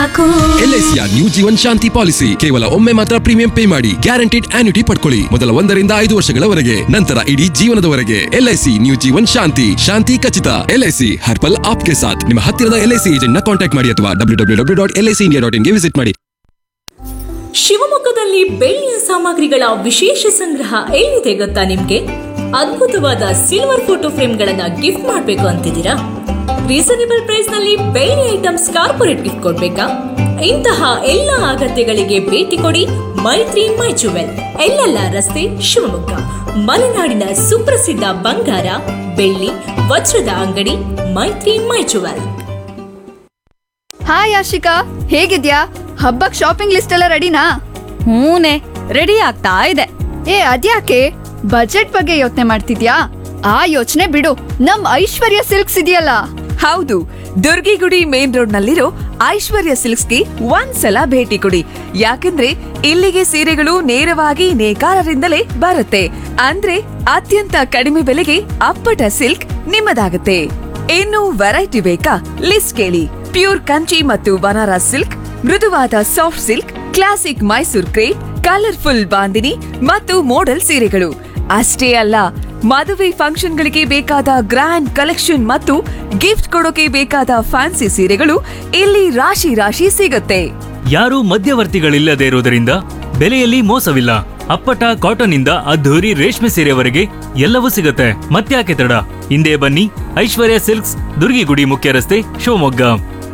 ಎಲ್ಐಸಿಯ new Jeevan Shanti policy ಕೇವಲ ಒಮ್ಮೆ ಮಾತ್ರ ಪ್ರೀಮಿಯಂ ಪೇ ಮಾಡಿ ಗ್ಯಾರಂಟಿಡ್ ಆನ್ಯುಟಿ ಪಡ್ಕೊಳ್ಳಿ ಮೊದಲ ಒಂದರಿಂದ ಐದು ವರ್ಷಗಳವರೆಗೆ ನಂತರ ಇಡೀ ಜೀವನದವರೆಗೆ ಎಲ್ಐಸಿ ನ್ಯೂ ಜೀವನ್ ಶಾಂತಿ ಶಾಂತಿ ಖಚಿತ ಎಲ್ಐಸಿ ಹರ್ಪಲ್ ಆಪ್ಗೆ ಸಾಥ್ ನಿಮ್ಮ ಹತ್ತಿರದ ಎಲ್ಐಸಿ ಏಜೆಂಟ್ ನ ಕಾಂಟ್ಯಾಕ್ಟ್ ಮಾಡಿ ಅಥವಾ W W W dot LIC India dot ಇನ್ಗೆ ವಿಸಿಟ್ ಮಾಡಿ ಶಿವಮೊಗ್ಗದಲ್ಲಿ ಬೆಳ್ಳಿಯ ಸಾಮಗ್ರಿಗಳ ವಿಶೇಷ ಸಂಗ್ರಹ ಎಲ್ಲಿದೆ ಗೊತ್ತಾ ನಿಮ್ಗೆ ಅದ್ಭುತವಾದ ಸಿಲ್ವರ್ ಫೋಟೋ ಫ್ರೇಮ್ಗಳನ್ನ ಗಿಫ್ಟ್ ಮಾಡಬೇಕು ಅಂತಿದ್ದೀರಾ ರೀಸನೇಬಲ್ ಪ್ರೈಸ್ ನಲ್ಲಿ ಬೆಳ್ಳಿ ಐಟಮ್ಸ್ ಕಾರ್ಪೊರೇಟ್ ಗಿಫ್ಟ್ ಕೊಡ್ಬೇಕಾ ಇಂತಹ ಎಲ್ಲ ಅಗತ್ಯಗಳಿಗೆ ಭೇಟಿ ಕೊಡಿ ಮೈತ್ರಿ ಮೈ ಜುವೆಲ್ ಎಲ್ಲೆಲ್ಲ ರಸ್ತೆ ಶಿವಮೊಗ್ಗ ಮಲೆನಾಡಿನ ಸುಪ್ರಸಿದ್ಧ ಬಂಗಾರ ಬೆಳ್ಳಿ ವಜ್ರದ ಅಂಗಡಿ ಮೈತ್ರಿ ಮೈ ಜುವೆಲ್ ಹಾಯ್ ಆಶಿಕಾ ಹೇಗಿದ್ಯಾ ಹಬ್ಬಕ್ ಶಾಪಿಂಗ್ ಲಿಸ್ಟ್ ಎಲ್ಲ ರೆಡಿನಾ ಹೂನೆ ರೆಡಿ ಆಗ್ತಾ ಇದೆ ಏ ಅದ್ಯಾಕೆ ಬಜೆಟ್ ಬಗ್ಗೆ ಯೋಚನೆ ಮಾಡ್ತಿದ್ಯಾ ಆ ಯೋಚನೆ ಬಿಡು ನಮ್ ಐಶ್ವರ್ಯ ಸಿಲ್ಕ್ಸ್ ಇದೆಯಲ್ಲ ಹೌದು ದುರ್ಗಿಗುಡಿ ಮೇನ್ ರೋಡ್ ನಲ್ಲಿರೋ ಐಶ್ವರ್ಯ ಸಿಲ್ಕ್ಸ್ಗೆ ಒಂದ್ಸಲ ಭೇಟಿ ಕೊಡಿ ಯಾಕಂದ್ರೆ ಇಲ್ಲಿಗೆ ಸೀರೆಗಳು ನೇರವಾಗಿ ನೇಕಾರರಿಂದಲೇ ಬರುತ್ತೆ ಅಂದ್ರೆ ಅತ್ಯಂತ ಕಡಿಮೆ ಬೆಲೆಗೆ ಅಪ್ಪಟ ಸಿಲ್ಕ್ ನಿಮ್ಮದಾಗುತ್ತೆ ಇನ್ನು ವೆರೈಟಿ ಬೇಕಾ ಲಿಸ್ಟ್ ಕೇಳಿ ಪ್ಯೂರ್ ಕಂಚಿ ಮತ್ತು ಬನಾರಸ್ ಸಿಲ್ಕ್ ಮೃದುವಾದ soft silk classic Mysore crepe colourful bandhani ಮತ್ತು ಮೋಡಲ್ ಸೀರೆಗಳು ಅಷ್ಟೇ ಅಲ್ಲ ಮದುವೆ ಫಂಕ್ಷನ್ಗಳಿಗೆ ಬೇಕಾದ ಗ್ರ್ಯಾಂಡ್ ಕಲೆಕ್ಷನ್ ಮತ್ತು ಗಿಫ್ಟ್ ಕೊಡೋಕೆ ಬೇಕಾದ ಫ್ಯಾನ್ಸಿ ಸೀರೆಗಳು ಇಲ್ಲಿ ರಾಶಿ ರಾಶಿ ಸಿಗುತ್ತೆ ಯಾರೂ ಮಧ್ಯವರ್ತಿಗಳಿಲ್ಲದೆ ಇರುವುದರಿಂದ ಬೆಲೆಯಲ್ಲಿ ಮೋಸವಿಲ್ಲ ಅಪ್ಪಟ ಕಾಟನ್ ಇಂದ ಅದ್ಧೂರಿ ರೇಷ್ಮೆ ಸೀರೆವರೆಗೆ ಎಲ್ಲವೂ ಸಿಗುತ್ತೆ ಮತ್ತ್ಯಾಕೆ ತಡ ಹಿಂದೆ ಬನ್ನಿ ಐಶ್ವರ್ಯ ಸಿಲ್ಕ್ಸ್ ದುರ್ಗಿಗುಡಿ ಮುಖ್ಯ ರಸ್ತೆ ಶಿವಮೊಗ್ಗ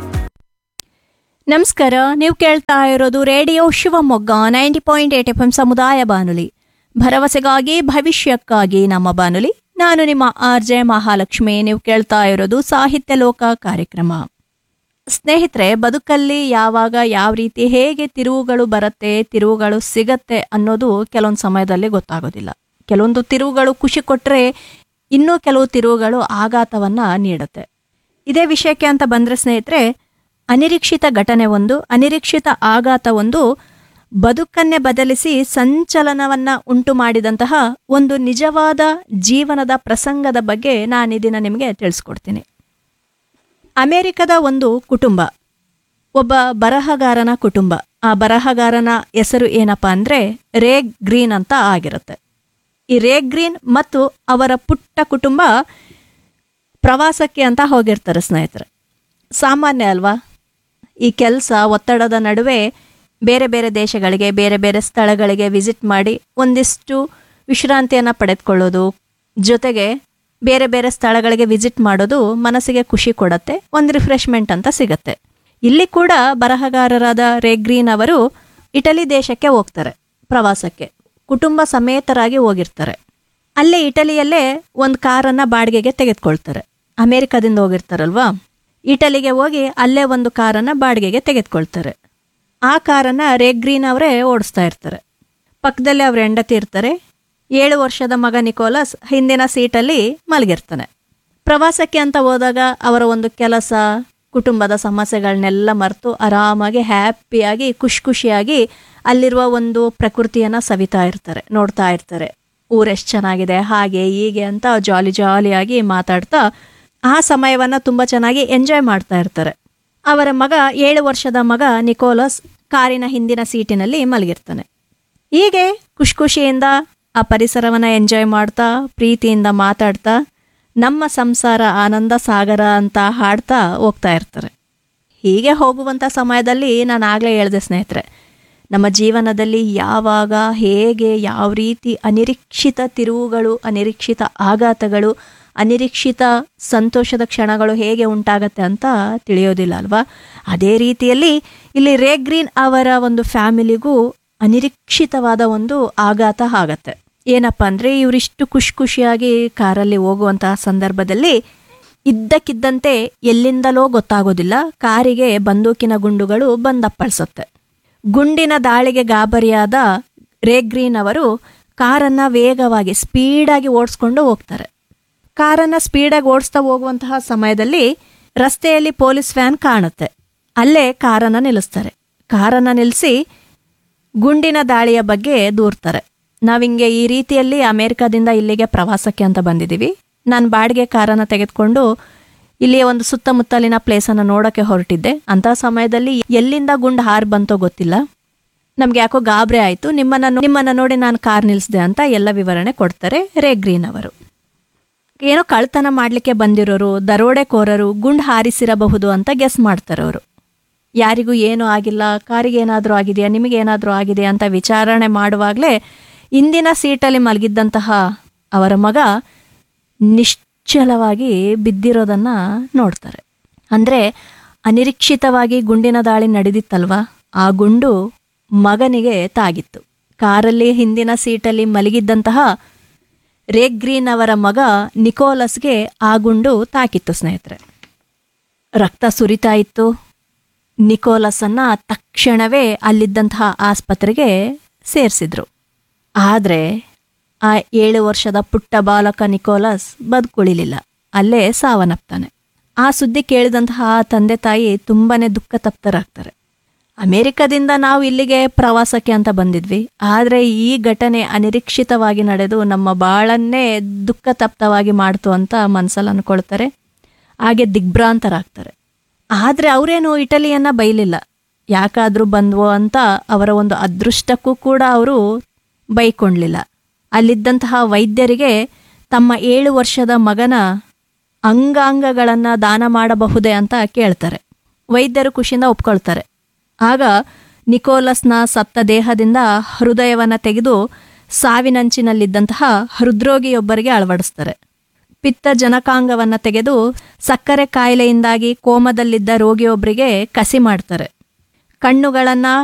ನಮಸ್ಕಾರ ನೀವು ಕೇಳ್ತಾ ಇರೋದು radio Shivamogga ninety point eight F M ಸಮುದಾಯ ಬಾನುಲಿ ಭರವಸೆಗಾಗಿ ಭವಿಷ್ಯಕ್ಕಾಗಿ ನಮ್ಮ ಬಾನುಲಿ ನಾನು ನಿಮ್ಮ ಆರ್ ಜೆ ಮಹಾಲಕ್ಷ್ಮಿ ನೀವು ಕೇಳ್ತಾ ಇರೋದು ಸಾಹಿತ್ಯ ಲೋಕ ಕಾರ್ಯಕ್ರಮ ಸ್ನೇಹಿತರೆ ಬದುಕಲ್ಲಿ ಯಾವಾಗ ಯಾವ ರೀತಿ ಹೇಗೆ ತಿರುವುಗಳು ಬರುತ್ತೆ ತಿರುವುಗಳು ಸಿಗತ್ತೆ ಅನ್ನೋದು ಕೆಲವೊಂದು ಸಮಯದಲ್ಲಿ ಗೊತ್ತಾಗೋದಿಲ್ಲ ಕೆಲವೊಂದು ತಿರುವುಗಳು ಖುಷಿ ಕೊಟ್ಟರೆ ಇನ್ನೂ ಕೆಲವು ತಿರುವುಗಳು ಆಘಾತವನ್ನ ನೀಡುತ್ತೆ ಇದೇ ವಿಷಯಕ್ಕೆ ಅಂತ ಬಂದ್ರೆ ಸ್ನೇಹಿತರೆ ಅನಿರೀಕ್ಷಿತ ಘಟನೆ ಒಂದು ಅನಿರೀಕ್ಷಿತ ಆಘಾತ ಒಂದು ಬದುಕನ್ನೇ ಬದಲಿಸಿ ಸಂಚಲನವನ್ನ ಉಂಟು ಮಾಡಿದಂತಹ ಒಂದು ನಿಜವಾದ ಜೀವನದ ಪ್ರಸಂಗದ ಬಗ್ಗೆ ನಾನು ಈ ದಿನ ನಿಮಗೆ ತಿಳಿಸ್ಕೊಡ್ತೀನಿ ಅಮೆರಿಕದ ಒಂದು ಕುಟುಂಬ ಒಬ್ಬ ಬರಹಗಾರನ ಕುಟುಂಬ ಆ ಬರಹಗಾರನ ಹೆಸರು ಏನಪ್ಪ ಅಂದ್ರೆ ರೇ ಗ್ರೀನ್ ಅಂತ ಆಗಿರುತ್ತೆ ಈ ರೇ ಗ್ರೀನ್ ಮತ್ತು ಅವರ ಪುಟ್ಟ ಕುಟುಂಬ ಪ್ರವಾಸಕ್ಕೆ ಅಂತ ಹೋಗಿರ್ತಾರೆ ಸ್ನೇಹಿತರೆ ಸಾಮಾನ್ಯ ಅಲ್ವಾ ಈ ಕೆಲಸ ಒತ್ತಡದ ನಡುವೆ ಬೇರೆ ಬೇರೆ ದೇಶಗಳಿಗೆ ಬೇರೆ ಬೇರೆ ಸ್ಥಳಗಳಿಗೆ ವಿಸಿಟ್ ಮಾಡಿ ಒಂದಿಷ್ಟು ವಿಶ್ರಾಂತಿಯನ್ನು ಪಡೆದುಕೊಳ್ಳೋದು ಜೊತೆಗೆ ಬೇರೆ ಬೇರೆ ಸ್ಥಳಗಳಿಗೆ ವಿಸಿಟ್ ಮಾಡೋದು ಮನಸ್ಸಿಗೆ ಖುಷಿ ಕೊಡತ್ತೆ ಒಂದು ರಿಫ್ರೆಶ್ಮೆಂಟ್ ಅಂತ ಸಿಗತ್ತೆ ಇಲ್ಲಿ ಕೂಡ ಬರಹಗಾರರಾದ ರೇಗ್ರೀನ್ ಅವರು ಇಟಲಿ ದೇಶಕ್ಕೆ ಹೋಗ್ತಾರೆ ಪ್ರವಾಸಕ್ಕೆ ಕುಟುಂಬ ಸಮೇತರಾಗಿ ಹೋಗಿರ್ತಾರೆ ಅಲ್ಲೇ ಇಟಲಿಯಲ್ಲೇ ಒಂದು ಕಾರನ್ನು ಬಾಡಿಗೆಗೆ ತೆಗೆದುಕೊಳ್ತಾರೆ ಅಮೇರಿಕಾದಿಂದ ಹೋಗಿರ್ತಾರಲ್ವಾ ಇಟಲಿಗೆ ಹೋಗಿ ಅಲ್ಲೇ ಒಂದು ಕಾರನ್ನು ಬಾಡಿಗೆಗೆ ತೆಗೆದುಕೊಳ್ತಾರೆ ಆ ಕಾರನ್ನು ರೇಗ್ರೀನ್ ಅವರೇ ಓಡಿಸ್ತಾ ಇರ್ತಾರೆ ಪಕ್ಕದಲ್ಲೇ ಅವ್ರ ಹೆಂಡತಿ ಇರ್ತಾರೆ ಏಳು ವರ್ಷದ ಮಗ ನಿಕೋಲಸ್ ಹಿಂದಿನ ಸೀಟಲ್ಲಿ ಮಲಗಿರ್ತಾನೆ ಪ್ರವಾಸಕ್ಕೆ ಅಂತ ಹೋದಾಗ ಅವರ ಒಂದು ಕೆಲಸ ಕುಟುಂಬದ ಸಮಸ್ಯೆಗಳನ್ನೆಲ್ಲ ಮರೆತು ಆರಾಮಾಗಿ ಹ್ಯಾಪಿಯಾಗಿ ಖುಷಿ ಖುಷಿಯಾಗಿ ಅಲ್ಲಿರುವ ಒಂದು ಪ್ರಕೃತಿಯನ್ನು ಸವಿತಾ ಇರ್ತಾರೆ ನೋಡ್ತಾ ಇರ್ತಾರೆ ಊರೆಷ್ಟು ಚೆನ್ನಾಗಿದೆ ಹಾಗೆ ಹೀಗೆ ಅಂತ ಜಾಲಿ ಜಾಲಿಯಾಗಿ ಮಾತಾಡ್ತಾ ಆ ಸಮಯವನ್ನು ತುಂಬ ಚೆನ್ನಾಗಿ ಎಂಜಾಯ್ ಮಾಡ್ತಾ ಇರ್ತಾರೆ ಅವರ ಮಗ ಏಳು ವರ್ಷದ ಮಗ ನಿಕೋಲಸ್ ಕಾರಿನ ಹಿಂದಿನ ಸೀಟಿನಲ್ಲಿ ಮಲಗಿರ್ತಾನೆ ಹೀಗೆ ಖುಷಿ ಖುಷಿಯಿಂದ ಆ ಪರಿಸರವನ್ನು ಎಂಜಾಯ್ ಮಾಡ್ತಾ ಪ್ರೀತಿಯಿಂದ ಮಾತಾಡ್ತಾ ನಮ್ಮ ಸಂಸಾರ ಆನಂದ ಸಾಗರ ಅಂತ ಹಾಡ್ತಾ ಹೋಗ್ತಾ ಇರ್ತಾರೆ ಹೀಗೆ ಹೋಗುವಂಥ ಸಮಯದಲ್ಲಿ ನಾನು ಆಗಲೇ ಹೇಳಿದೆ ಸ್ನೇಹಿತರೆ ನಮ್ಮ ಜೀವನದಲ್ಲಿ ಯಾವಾಗ ಹೇಗೆ ಯಾವ ರೀತಿ ಅನಿರೀಕ್ಷಿತ ತಿರುವುಗಳು ಅನಿರೀಕ್ಷಿತ ಆಘಾತಗಳು ಅನಿರೀಕ್ಷಿತ ಸಂತೋಷದ ಕ್ಷಣಗಳು ಹೇಗೆ ಉಂಟಾಗತ್ತೆ ಅಂತ ತಿಳಿಯೋದಿಲ್ಲ ಅಲ್ವಾ ಅದೇ ರೀತಿಯಲ್ಲಿ ಇಲ್ಲಿ ರೇ ಗ್ರೀನ್ ಅವರ ಒಂದು ಫ್ಯಾಮಿಲಿಗೂ ಅನಿರೀಕ್ಷಿತವಾದ ಒಂದು ಆಘಾತ ಆಗತ್ತೆ ಏನಪ್ಪ ಅಂದರೆ ಇವರಿಷ್ಟು ಖುಷಿ ಖುಷಿಯಾಗಿ ಕಾರಲ್ಲಿ ಹೋಗುವಂತಹ ಸಂದರ್ಭದಲ್ಲಿ ಇದ್ದಕ್ಕಿದ್ದಂತೆ ಎಲ್ಲಿಂದಲೋ ಗೊತ್ತಾಗೋದಿಲ್ಲ ಕಾರಿಗೆ ಬಂದೂಕಿನ ಗುಂಡುಗಳು ಬಂದಪ್ಪಳಿಸುತ್ತೆ ಗುಂಡಿನ ದಾಳಿಗೆ ಗಾಬರಿಯಾದ ರೇಗ್ರೀನ್ ಅವರು ಕಾರನ್ನು ವೇಗವಾಗಿ ಸ್ಪೀಡಾಗಿ ಓಡಿಸ್ಕೊಂಡು ಹೋಗ್ತಾರೆ ಕಾರನ್ನು ಸ್ಪೀಡಾಗಿ ಓಡಿಸ್ತಾ ಹೋಗುವಂತಹ ಸಮಯದಲ್ಲಿ ರಸ್ತೆಯಲ್ಲಿ ಪೊಲೀಸ್ ವ್ಯಾನ್ ಕಾಣುತ್ತೆ ಅಲ್ಲೇ ಕಾರನ್ನು ನಿಲ್ಲಿಸ್ತಾರೆ ಕಾರನ್ನು ನಿಲ್ಲಿಸಿ ಗುಂಡಿನ ದಾಳಿಯ ಬಗ್ಗೆ ದೂರ್ತಾರೆ ನಾವಿಂಗೆ ಈ ರೀತಿಯಲ್ಲಿ ಅಮೇರಿಕಾದಿಂದ ಇಲ್ಲಿಗೆ ಪ್ರವಾಸಕ್ಕೆ ಅಂತ ಬಂದಿದ್ದೀವಿ ನಾನು ಬಾಡಿಗೆ ಕಾರನ್ನು ತೆಗೆದುಕೊಂಡು ಇಲ್ಲಿಯ ಒಂದು ಸುತ್ತಮುತ್ತಲಿನ ಪ್ಲೇಸನ್ನು ನೋಡೋಕ್ಕೆ ಹೊರಟಿದ್ದೆ ಅಂತಹ ಸಮಯದಲ್ಲಿ ಎಲ್ಲಿಂದ ಗುಂಡು ಹಾರಿ ಬಂತೋ ಗೊತ್ತಿಲ್ಲ ನಮ್ಗೆ ಯಾಕೋ ಗಾಬರಿ ಆಯಿತು ನಿಮ್ಮನ್ನ ನಿಮ್ಮನ್ನ ನೋಡಿ ನಾನು ಕಾರ್ ನಿಲ್ಲಿಸಿದೆ ಅಂತ ಎಲ್ಲ ವಿವರಣೆ ಕೊಡ್ತಾರೆ ರೇ ಗ್ರೀನ್ ಅವರು ಏನೋ ಕಳ್ತನ ಮಾಡಲಿಕ್ಕೆ ಬಂದಿರೋರು ದರೋಡೆಕೋರರು ಗುಂಡು ಹಾರಿಸಿರಬಹುದು ಅಂತ ಗೆಸ್ ಮಾಡ್ತಾರೆ ಅವರು ಯಾರಿಗೂ ಏನೂ ಆಗಿಲ್ಲ ಕಾರಿಗೆ ಏನಾದರೂ ಆಗಿದೆಯಾ ನಿಮಗೆ ಏನಾದರೂ ಆಗಿದೆಯಾ ಅಂತ ವಿಚಾರಣೆ ಮಾಡುವಾಗಲೇ ಇಂದಿನ ಸೀಟಲ್ಲಿ ಮಲಗಿದ್ದಂತಹ ಅವರ ಮಗ ನಿಶ್ಚಲವಾಗಿ ಬಿದ್ದಿರೋದನ್ನು ನೋಡ್ತಾರೆ ಅಂದರೆ ಅನಿರೀಕ್ಷಿತವಾಗಿ ಗುಂಡಿನ ದಾಳಿ ನಡೆದಿತ್ತಲ್ವ ಆ ಗುಂಡು ಮಗನಿಗೆ ತಾಗಿತ್ತು ಕಾರಲ್ಲಿ ಹಿಂದಿನ ಸೀಟಲ್ಲಿ ಮಲಗಿದ್ದಂತಹ ರೇ ಗ್ರೀನ್ ಅವರ ಮಗ ನಿಕೋಲಸ್ಗೆ ಆ ಗುಂಡು ತಾಕಿತ್ತು ಸ್ನೇಹಿತರೆ ರಕ್ತ ಸುರಿತಾ ಇತ್ತು ನಿಕೋಲಸನ್ನ ತಕ್ಷಣವೇ ಅಲ್ಲಿದ್ದಂತಹ ಆಸ್ಪತ್ರೆಗೆ ಸೇರಿಸಿದ್ರು ಆದರೆ ಆ ಏಳು ವರ್ಷದ ಪುಟ್ಟ ಬಾಲಕ ನಿಕೋಲಸ್ ಬದುಕುಳಿಲಿಲ್ಲ ಅಲ್ಲೇ ಸಾವನ್ನಪ್ತಾನೆ ಆ ಸುದ್ದಿ ಕೇಳಿದಂತಹ ಆ ತಂದೆ ತಾಯಿ ತುಂಬಾನೇ ದುಃಖ ತಪ್ತರಾಗ್ತಾರೆ ಅಮೆರಿಕದಿಂದ ನಾವು ಇಲ್ಲಿಗೆ ಪ್ರವಾಸಕ್ಕೆ ಅಂತ ಬಂದಿದ್ವಿ ಆದರೆ ಈ ಘಟನೆ ಅನಿರೀಕ್ಷಿತವಾಗಿ ನಡೆದು ನಮ್ಮ ಬಾಳನ್ನೇ ದುಃಖ ತಪ್ತವಾಗಿ ಮಾಡ್ತು ಅಂತ ಮನಸ್ಸಲ್ಲಿ ಅನ್ಕೊಳ್ತಾರೆ ಹಾಗೆ ದಿಗ್ಭ್ರಾಂತರಾಗ್ತಾರೆ ಆದರೆ ಅವರೇನು ಇಟಲಿಯನ್ನ ಬೈಲಿಲ್ಲ ಯಾಕಾದರೂ ಬಂದ್ವೋ ಅಂತ ಅವರ ಒಂದು ಅದೃಷ್ಟಕ್ಕೂ ಕೂಡ ಅವರು ಬೈಕೊಂಡ್ಲಿಲ್ಲ ಅಲ್ಲಿದ್ದಂತಹ ವೈದ್ಯರಿಗೆ ತಮ್ಮ ಏಳು ವರ್ಷದ ಮಗನ ಅಂಗಾಂಗಗಳನ್ನು ದಾನ ಮಾಡಬಹುದೇ ಅಂತ ಕೇಳ್ತಾರೆ ವೈದ್ಯರು ಖುಷಿಯಿಂದ ಒಪ್ಕೊಳ್ತಾರೆ ಆಗ ನಿಕೋಲಸ್ನ ಸತ್ತ ದೇಹದಿಂದ ಹೃದಯವನ್ನು ತೆಗೆದು ಸಾವಿನಂಚಿನಲ್ಲಿದ್ದಂತಹ ಹೃದ್ರೋಗಿಯೊಬ್ಬರಿಗೆ ಅಳವಡಿಸ್ತಾರೆ ಪಿತ್ತ ಜನಕಾಂಗವನ್ನು ತೆಗೆದು ಸಕ್ಕರೆ ಕಾಯಿಲೆಯಿಂದಾಗಿ ಕೋಮದಲ್ಲಿದ್ದ ರೋಗಿಯೊಬ್ಬರಿಗೆ ಕಸಿ ಮಾಡ್ತಾರೆ ಕಣ್ಣುಗಳನ್ನು